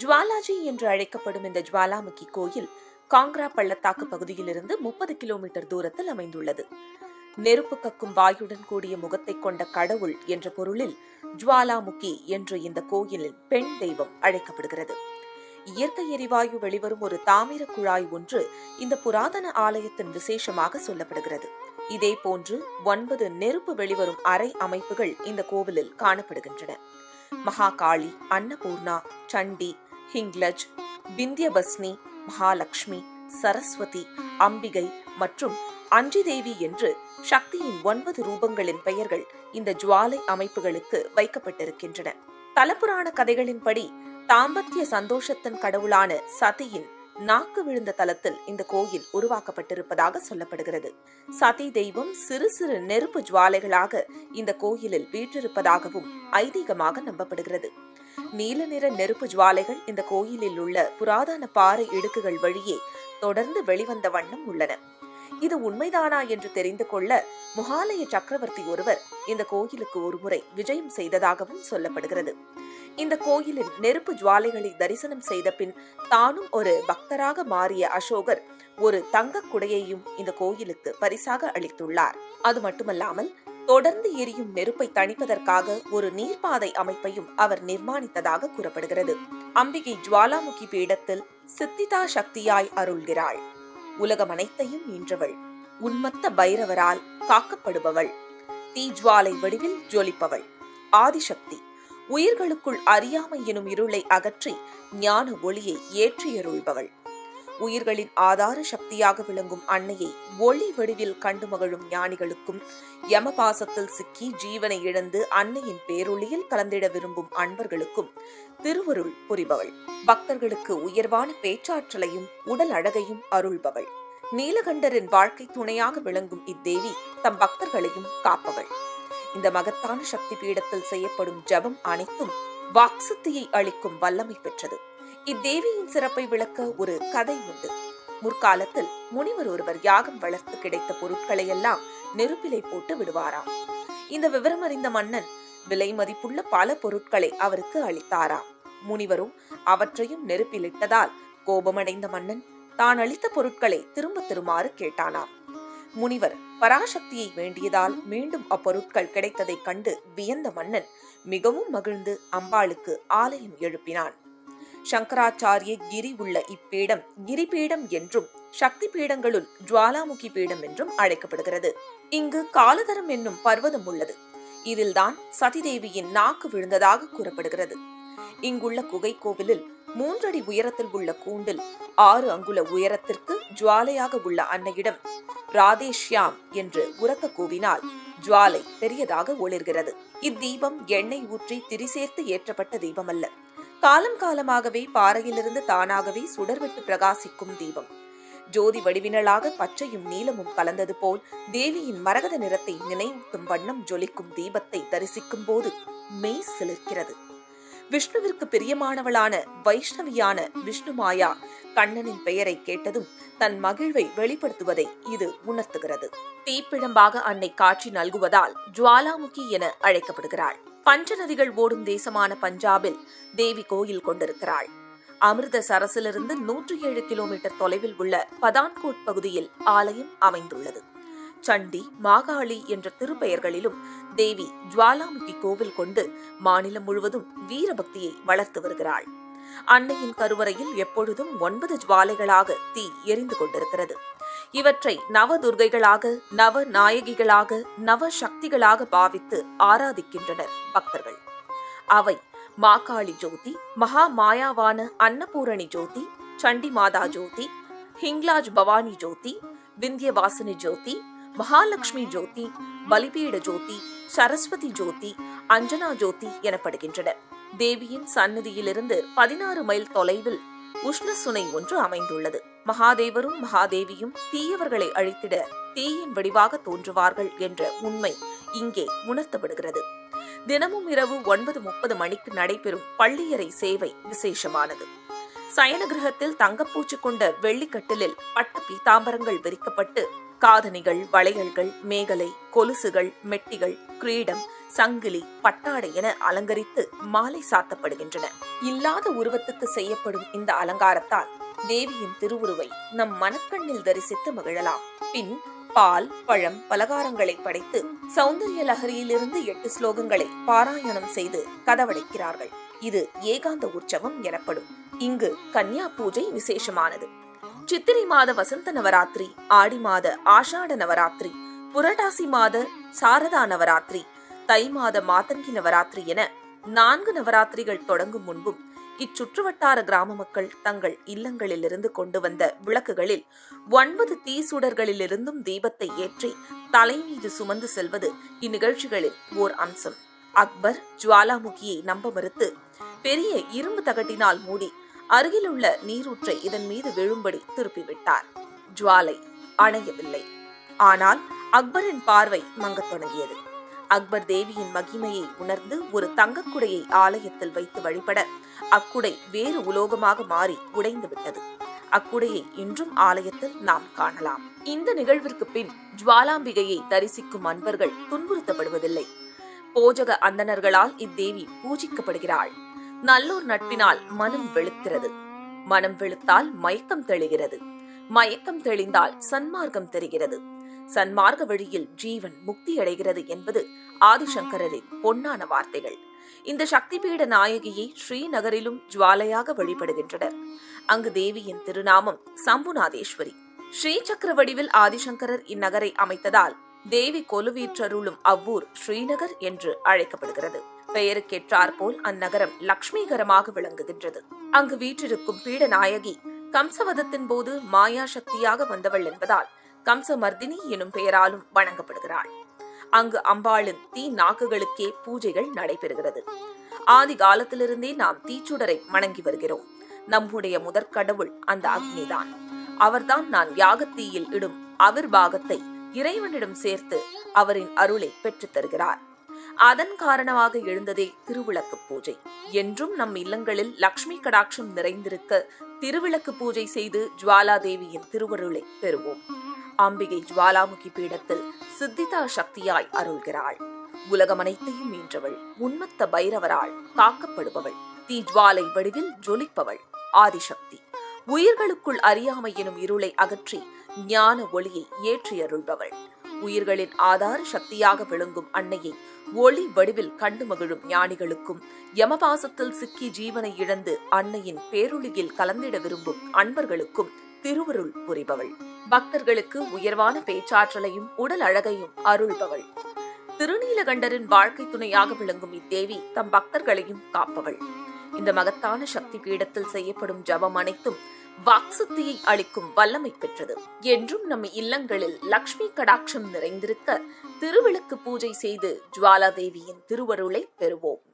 ஜுவாலாஜி என்று அழைக்கப்படும் இந்த ஜுவாலாமுகி கோயில் காங்க்ரா பள்ளத்தாக்கு பகுதியிலிருந்து முப்பது கிலோமீட்டர் தூரத்தில் அமைந்துள்ளது நெருப்பு கக்கும் வாயுடன் கூடிய முகத்தை கொண்ட கடவுள் என்ற பொருளில் ஜுவாலாமுகி என்று இந்த கோயிலின் பெண் தெய்வம் அழைக்கப்படுகிறது இயற்கை எரிவாயு வெளிவரும் ஒரு தாமிர குழாய் ஒன்று இந்த புராதன ஆலயத்தின் விசேஷமாக சொல்லப்படுகிறது இதே போன்று ஒன்பது நெருப்பு வெளிவரும் அறை அமைப்புகள் இந்த கோவிலில் காணப்படுகின்றன மகாகாளி அன்னபூர்ணா சண்டி ஹிங்லஜ் பிந்தியபஸ்னி மகாலட்சுமி சரஸ்வதி அம்பிகை மற்றும் அஞ்சி தேவி என்று சக்தியின் ஒன்பது ரூபங்களின் பெயர்கள் இந்த ஜுவாலை அமைப்புகளுக்கு வைக்கப்பட்டிருக்கின்றன தலபுராண கதைகளின்படி தாம்பத்திய சந்தோஷத்தின் கடவுளான சதியின் நாக்கு விழுந்த தலத்தில் இந்த கோயில் உருவாக்கப்பட்டிருப்பதாக சொல்லப்படுகிறது சதி தெய்வம் சிறு சிறு நெருப்பு ஜுவாலைகளாக இந்த கோயிலில் வீற்றிருப்பதாகவும் ஐதீகமாக நம்பப்படுகிறது நீல நிற நெருப்பு ஜுவாலைகள் இந்த கோயிலில் உள்ள புராதன பாறை இடுக்குகள் வழியே தொடர்ந்து வெளிவந்த வண்ணம் உள்ளன இது உண்மைதானா என்று தெரிந்து கொள்ள முகாலய சக்கரவர்த்தி ஒருவர் இந்த கோயிலுக்கு ஒருமுறை விஜயம் செய்ததாகவும் சொல்லப்படுகிறது இந்த கோயிலின் நெருப்பு ஜுவாலைகளை தரிசனம் செய்த பின் தானும் ஒரு பக்தராக மாறிய அசோகர் ஒரு தங்க குடையையும் இந்த கோயிலுக்கு பரிசாக அளித்துள்ளார் அது மட்டுமல்லாமல் தொடர்ந்து எரியும் நெருப்பை தணிப்பதற்காக ஒரு நீர்ப்பாதை அமைப்பையும் அவர் நிர்மாணித்ததாக கூறப்படுகிறது அம்பிகை ஜுவாலாமுகி பீடத்தில் சித்திதா சக்தியாய் அருள்கிறாள் உலகம் அனைத்தையும் ஈன்றவள் உன்மத்த பைரவரால் காக்கப்படுபவள் தீஜ்வாலை வடிவில் ஜொலிப்பவள் ஆதிசக்தி உயிர்களுக்குள் அறியாமை எனும் இருளை அகற்றி ஞான ஒளியை ஏற்றியருள்பவள் உயிர்களின் ஆதார சக்தியாக விளங்கும் அன்னையை ஒளி வடிவில் கண்டு மகிழும் ஞானிகளுக்கும் யமபாசத்தில் சிக்கி ஜீவனை இழந்து அன்னையின் பேரொளியில் கலந்திட விரும்பும் அன்பர்களுக்கும் திருவருள் புரிபவள் பக்தர்களுக்கு உயர்வான பேச்சாற்றலையும் உடல் அழகையும் அருள்பவள் நீலகண்டரின் வாழ்க்கை துணையாக விளங்கும் இத்தேவி தம் பக்தர்களையும் காப்பவள் இந்த மகத்தான சக்தி பீடத்தில் செய்யப்படும் ஜபம் அனைத்தும் வாக்சக்தியை அளிக்கும் வல்லமை பெற்றது இத்தேவியின் சிறப்பை விளக்க ஒரு கதை உண்டு முற்காலத்தில் முனிவர் ஒருவர் யாகம் வளர்த்து கிடைத்த பொருட்களை எல்லாம் நெருப்பிலை போட்டு விடுவாராம் இந்த விவரம் அறிந்த மன்னன் விலை மதிப்புள்ள பல பொருட்களை அவருக்கு அளித்தாராம் முனிவரும் அவற்றையும் நெருப்பிலிட்டதால் கோபமடைந்த மன்னன் தான் அளித்த பொருட்களை திரும்ப தருமாறு கேட்டானாம் முனிவர் பராசக்தியை வேண்டியதால் மீண்டும் அப்பொருட்கள் கிடைத்ததைக் கண்டு வியந்த மன்னன் மிகவும் மகிழ்ந்து அம்பாளுக்கு ஆலயம் எழுப்பினான் சங்கராச்சாரிய கிரி உள்ள இப்பீடம் கிரிபீடம் என்றும் சக்தி பீடங்களுள் ஜுவாலாமுகி பீடம் என்றும் அழைக்கப்படுகிறது இங்கு காலதரம் என்னும் பர்வதம் உள்ளது இதில்தான் சதிதேவியின் நாக்கு விழுந்ததாக கூறப்படுகிறது இங்குள்ள குகை கோவிலில் மூன்றடி உயரத்தில் உள்ள கூண்டில் ஆறு அங்குல உயரத்திற்கு ஜுவாலையாக உள்ள அன்னையிடம் ராதேஷ்யாம் என்று உரக்க கூவினால் ஜுவாலை பெரியதாக ஒளிர்கிறது இத்தீபம் எண்ணெய் ஊற்றி திரிசேர்த்து ஏற்றப்பட்ட தீபம் அல்ல காலம் காலமாகவே பாறையிலிருந்து தானாகவே சுடர்விட்டு பிரகாசிக்கும் தீபம் ஜோதி வடிவினலாக பச்சையும் நீலமும் கலந்தது போல் தேவியின் மரகத நிறத்தை நினைவூட்டும் வண்ணம் ஜொலிக்கும் தீபத்தை தரிசிக்கும் போது மெய் சிலிர்க்கிறது விஷ்ணுவிற்கு பிரியமானவளான வைஷ்ணவியான விஷ்ணுமாயா கண்ணனின் பெயரை கேட்டதும் தன் மகிழ்வை வெளிப்படுத்துவதை இது உணர்த்துகிறது தீப்பிழம்பாக அன்னை காட்சி நல்குவதால் ஜுவாலாமுகி என அழைக்கப்படுகிறாள் பஞ்ச நதிகள் ஓடும் தேசமான பஞ்சாபில் தேவி கோயில் கொண்டிருக்கிறாள் அமிர்த சரசிலிருந்து நூற்றி ஏழு கிலோமீட்டர் தொலைவில் உள்ள பதான்கோட் பகுதியில் ஆலயம் அமைந்துள்ளது சண்டி மாகாளி என்ற திருப்பெயர்களிலும் தேவி ஜுவாலாமுகி கோவில் கொண்டு மாநிலம் முழுவதும் வீரபக்தியை வளர்த்து வருகிறாள் அன்னையின் கருவறையில் எப்பொழுதும் ஒன்பது ஜுவாலைகளாக தீ எரிந்து கொண்டிருக்கிறது இவற்றை நவ துர்கைகளாக நவ நாயகிகளாக நவ சக்திகளாக பாவித்து ஆராதிக்கின்றனர் பக்தர்கள் அவை மாகாளி ஜோதி மகா மாயாவான அன்னபூரணி ஜோதி சண்டி மாதா ஜோதி ஹிங்லாஜ் பவானி ஜோதி விந்தியவாசினி ஜோதி மகாலட்சுமி ஜோதி பலிபீட ஜோதி சரஸ்வதி ஜோதி அஞ்சனா ஜோதி எனப்படுகின்றன தேவியின் சன்னதியிலிருந்து பதினாறு மைல் தொலைவில் உஷ்ண சுனை ஒன்று அமைந்துள்ளது மகாதேவரும் மகாதேவியும் தீயவர்களை அழித்திட தீயின் வடிவாக தோன்றுவார்கள் என்ற உண்மை இங்கே உணர்த்தப்படுகிறது தினமும் இரவு ஒன்பது முப்பது மணிக்கு நடைபெறும் பள்ளியறை சேவை விசேஷமானது சயன கிரகத்தில் தங்கப்பூச்சி கொண்ட வெள்ளிக்கட்டிலில் பட்டு பீதாம்பரங்கள் விரிக்கப்பட்டு காதணிகள் வளையல்கள் மேகலை கொலுசுகள் மெட்டிகள் கிரீடம் சங்கிலி பட்டாடை என அலங்கரித்து மாலை சாத்தப்படுகின்றன இல்லாத உருவத்துக்கு செய்யப்படும் இந்த அலங்காரத்தால் தேவியின் திருவுருவை நம் மனக்கண்ணில் தரிசித்து மகிழலாம் பின் பால் பழம் பலகாரங்களை படைத்து சௌந்தர்ய லஹரியிலிருந்து எட்டு ஸ்லோகங்களை பாராயணம் செய்து கதவடைக்கிறார்கள் இது ஏகாந்த உற்சவம் எனப்படும் இங்கு கன்யா பூஜை விசேஷமானது சித்திரை மாத வசந்த நவராத்திரி ஆடி மாத ஆஷாட நவராத்திரி புரட்டாசி மாத சாரதா நவராத்திரி தை மாத மாதங்கி நவராத்திரி என நான்கு நவராத்திரிகள் தொடங்கும் முன்பும் இச்சுற்றுவட்டார கிராம மக்கள் தங்கள் இல்லங்களிலிருந்து கொண்டு வந்த விளக்குகளில் ஒன்பது தீ சுடர்களிலிருந்தும் தீபத்தை ஏற்றி தலை மீது சுமந்து செல்வது இந்நிகழ்ச்சிகளில் ஓர் அம்சம் அக்பர் ஜுவாலாமுகியை நம்ப மறுத்து பெரிய இரும்பு தகட்டினால் மூடி அருகிலுள்ள நீரூற்றை இதன் மீது விழும்படி திருப்பிவிட்டார் ஜுவாலை அணையவில்லை ஆனால் அக்பரின் பார்வை மங்கத் தொடங்கியது அக்பர் தேவியின் மகிமையை உணர்ந்து ஒரு தங்கக்குடையை ஆலயத்தில் வைத்து வழிபட அக்குடை வேறு உலோகமாக மாறி உடைந்து விட்டது அக்குடையை இன்றும் ஆலயத்தில் நாம் காணலாம் இந்த நிகழ்விற்கு பின் ஜுவாலாம்பிகையை தரிசிக்கும் அன்பர்கள் துன்புறுத்தப்படுவதில்லை போஜக அந்தணர்களால் இத்தேவி பூஜிக்கப்படுகிறாள் நல்லோர் நட்பினால் மனம் வெளுக்கிறது மனம் வெளுத்தால் மயக்கம் தெளிகிறது மயக்கம் தெளிந்தால் சன்மார்க்கம் தெரிகிறது சன்மார்க்க வழியில் ஜீவன் முக்தி அடைகிறது என்பது ஆதிசங்கரரின் பொன்னான வார்த்தைகள் இந்த சக்தி பீட நாயகியை ஸ்ரீநகரிலும் ஜுவாலையாக வழிபடுகின்றனர் அங்கு தேவியின் திருநாமம் சம்புநாதேஸ்வரி ஸ்ரீ சக்கர வடிவில் ஆதிசங்கரர் இந்நகரை அமைத்ததால் தேவி கொலுவீற்றருளும் அவ்வூர் ஸ்ரீநகர் என்று அழைக்கப்படுகிறது பெயருக்கேற்றார் போல் அந்நகரம் லக்ஷ்மிகரமாக விளங்குகின்றது அங்கு வீற்றிருக்கும் பீடநாயகி கம்சவதத்தின் போது மாயா சக்தியாக வந்தவள் என்பதால் கம்சமர்தினி எனும் பெயராலும் வணங்கப்படுகிறாள் அங்கு அம்பாளின் தீ நாக்குகளுக்கே பூஜைகள் நடைபெறுகிறது ஆதி காலத்திலிருந்தே நாம் தீச்சுடரை வணங்கி வருகிறோம் நம்முடைய முதற்கடவுள் அந்த அக்னிதான் அவர்தான் நான் யாகத்தீயில் இடும் அவர் பாகத்தை இறைவனிடம் சேர்த்து அவரின் அருளை பெற்றுத் தருகிறார் அதன் காரணமாக எழுந்ததே திருவிளக்கு பூஜை என்றும் நம் இல்லங்களில் லக்ஷ்மி கடாட்சம் நிறைந்திருக்க திருவிளக்கு பூஜை செய்து ஜுவாலா தேவியின் திருவருளை பெறுவோம் அம்பிகை ஜுவாலாமுகி பீடத்தில் சித்திதா சக்தியாய் அருள்கிறாள் உலகம் அனைத்தையும் ஈன்றவள் உன்மத்த பைரவரால் காக்கப்படுபவள் தீ ஜுவாலை வடிவில் ஜொலிப்பவள் ஆதிசக்தி உயிர்களுக்குள் அறியாமை எனும் இருளை அகற்றி ஞான ஒளியை ஏற்றி அருள்பவள் உயிர்களின் ஆதார சக்தியாக விளங்கும் அன்னையை ஒளி வடிவில் கண்டு மகிழும் ஞானிகளுக்கும் யமபாசத்தில் சிக்கி ஜீவனை இழந்து அன்னையின் பேரொளியில் கலந்திட விரும்பும் அன்பர்களுக்கும் திருவருள் புரிபவள் பக்தர்களுக்கு உயர்வான பேச்சாற்றலையும் உடல் அழகையும் அருள்பவள் திருநீலகண்டரின் வாழ்க்கை துணையாக விளங்கும் இத்தேவி தம் பக்தர்களையும் காப்பவள் இந்த மகத்தான சக்தி பீடத்தில் செய்யப்படும் ஜபம் அனைத்தும் வாக்சக்தியை அளிக்கும் வல்லமை பெற்றது என்றும் நம் இல்லங்களில் லக்ஷ்மி கடாட்சம் நிறைந்திருக்க திருவிளக்கு பூஜை செய்து ஜுவாலா தேவியின் திருவருளை பெறுவோம்